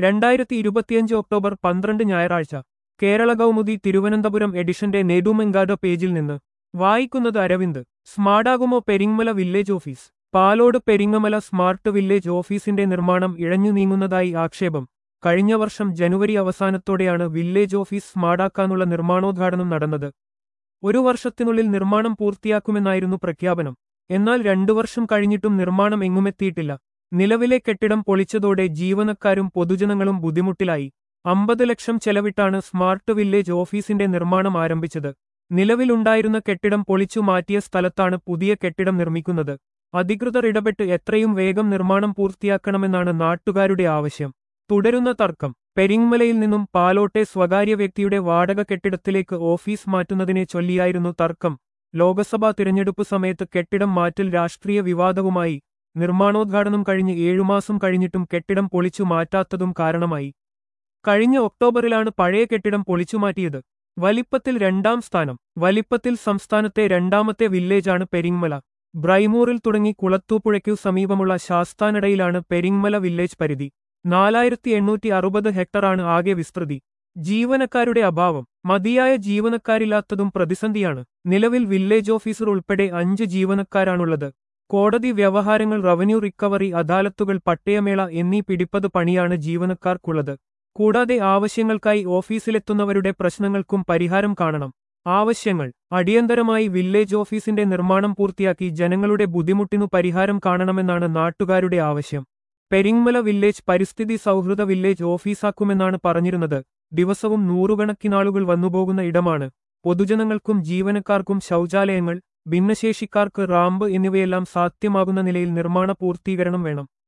രണ്ടായിരത്തി ഇരുപത്തിയഞ്ച് ഒക്ടോബർ പന്ത്രണ്ട് ഞായറാഴ്ച കേരള കൗമുദി തിരുവനന്തപുരം എഡിഷന്റെ നെടുമെങ്കാട് പേജിൽ നിന്ന് വായിക്കുന്നത് അരവിന്ദ് സ്മാർട്ടാകുമോ Peringamala village office Palode Peringamala smart village ഓഫീസിന്റെ നിർമ്മാണം ഇഴഞ്ഞു നീങ്ങുന്നതായി ആക്ഷേപം കഴിഞ്ഞ വർഷം ജനുവരി അവസാനത്തോടെയാണ് വില്ലേജ് ഓഫീസ് സ്മാർട്ടാക്കാനുള്ള നിർമ്മാണോദ്ഘാടനം നടന്നത് ഒരു വർഷത്തിനുള്ളിൽ നിർമ്മാണം പൂർത്തിയാക്കുമെന്നായിരുന്നു പ്രഖ്യാപനം എന്നാൽ രണ്ടു വർഷം കഴിഞ്ഞിട്ടും നിർമ്മാണം എങ്ങുമെത്തിയിട്ടില്ല നിലവിലെ കെട്ടിടം പൊളിച്ചതോടെ ജീവനക്കാരും പൊതുജനങ്ങളും ബുദ്ധിമുട്ടിലായി അമ്പത് ലക്ഷം ചെലവിട്ടാണ് സ്മാർട്ട് വില്ലേജ് ഓഫീസിന്റെ നിർമ്മാണം ആരംഭിച്ചത് നിലവിലുണ്ടായിരുന്ന കെട്ടിടം പൊളിച്ചു മാറ്റിയ സ്ഥലത്താണ് പുതിയ കെട്ടിടം നിർമ്മിക്കുന്നത് അധികൃതർ ഇടപെട്ട് എത്രയും വേഗം നിർമ്മാണം പൂർത്തിയാക്കണമെന്നാണ് നാട്ടുകാരുടെ ആവശ്യം തുടരുന്ന തർക്കം പെരിങ്മലയിൽ നിന്നും പാലോട്ടെ സ്വകാര്യ വ്യക്തിയുടെ വാടക കെട്ടിടത്തിലേക്ക് ഓഫീസ് മാറ്റുന്നതിനെ ചൊല്ലിയായിരുന്നു തർക്കം ലോക്സഭാ തിരഞ്ഞെടുപ്പ് സമയത്ത് കെട്ടിടം മാറ്റൽ രാഷ്ട്രീയ വിവാദവുമായി നിർമ്മാണോദ്ഘാടനം കഴിഞ്ഞ് ഏഴുമാസം കഴിഞ്ഞിട്ടും കെട്ടിടം പൊളിച്ചു മാറ്റാത്തതും കാരണമായി കഴിഞ്ഞ ഒക്ടോബറിലാണ് പഴയ കെട്ടിടം പൊളിച്ചുമാറ്റിയത് വലിപ്പത്തിൽ രണ്ടാം സ്ഥാനം വലിപ്പത്തിൽ സംസ്ഥാനത്തെ രണ്ടാമത്തെ വില്ലേജാണ് പെരിങ്മല ബ്രൈമൂറിൽ തുടങ്ങി കുളത്തൂപ്പുഴയ്ക്കു സമീപമുള്ള ശാസ്താനടയിലാണ് പെരിങ്മല വില്ലേജ് പരിധി നാലായിരത്തി എണ്ണൂറ്റി അറുപത് ഹെക്ടറാണ് ആകെ വിസ്തൃതി ജീവനക്കാരുടെ അഭാവം മതിയായ ജീവനക്കാരില്ലാത്തതും പ്രതിസന്ധിയാണ് നിലവിൽ വില്ലേജ് ഓഫീസർ ഉൾപ്പെടെ അഞ്ച് ജീവനക്കാരാണുള്ളത് കോടതി വ്യവഹാരങ്ങൾ റവന്യൂ റിക്കവറി അദാലത്തുകൾ പട്ടയമേള എന്നീ പിടിപ്പത് പണിയാണ് ജീവനക്കാർക്കുള്ളത് കൂടാതെ ആവശ്യങ്ങൾക്കായി ഓഫീസിലെത്തുന്നവരുടെ പ്രശ്നങ്ങൾക്കും പരിഹാരം കാണണം ആവശ്യങ്ങൾ അടിയന്തരമായി വില്ലേജ് ഓഫീസിന്റെ നിർമ്മാണം പൂർത്തിയാക്കി ജനങ്ങളുടെ ബുദ്ധിമുട്ടിനു പരിഹാരം കാണണമെന്നാണ് നാട്ടുകാരുടെ ആവശ്യം പെരിങ്മല വില്ലേജ് പരിസ്ഥിതി സൗഹൃദ വില്ലേജ് ഓഫീസാക്കുമെന്നാണ് പറഞ്ഞിരുന്നത് ദിവസവും നൂറുകണക്കിനാളുകൾ വന്നുപോകുന്ന ഇടമാണ് പൊതുജനങ്ങൾക്കും ജീവനക്കാർക്കും ശൗചാലയങ്ങൾ ഭിന്നശേഷിക്കാർക്ക് റാമ്പ് എന്നിവയെല്ലാം സാധ്യമാകുന്ന നിലയിൽ നിർമ്മാണ പൂർത്തീകരണം വേണം